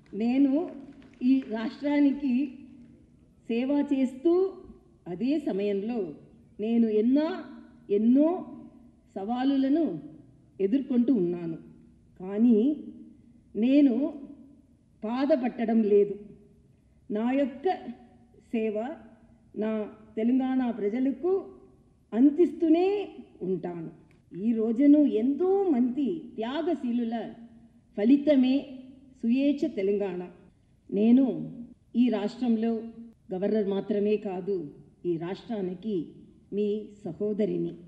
నేను ఈ రాష్ట్రానికి సేవ చేస్తూ అదే సమయంలో నేను ఎన్నో ఎన్నో సవాలులను ఎదుర్కొంటూ ఉన్నాను కానీ నేను బాధపట్టడం లేదు నా యొక్క సేవ నా తెలంగాణ ప్రజలకు అందిస్తూనే ఉంటాను ఈ రోజును ఎంతో మంది త్యాగశీలుల ఫలితమే సుయేచ్ఛ తెలంగాణ నేను ఈ రాష్ట్రంలో గవర్నర్ మాత్రమే కాదు ఈ రాష్ట్రానికి మీ సహోదరిని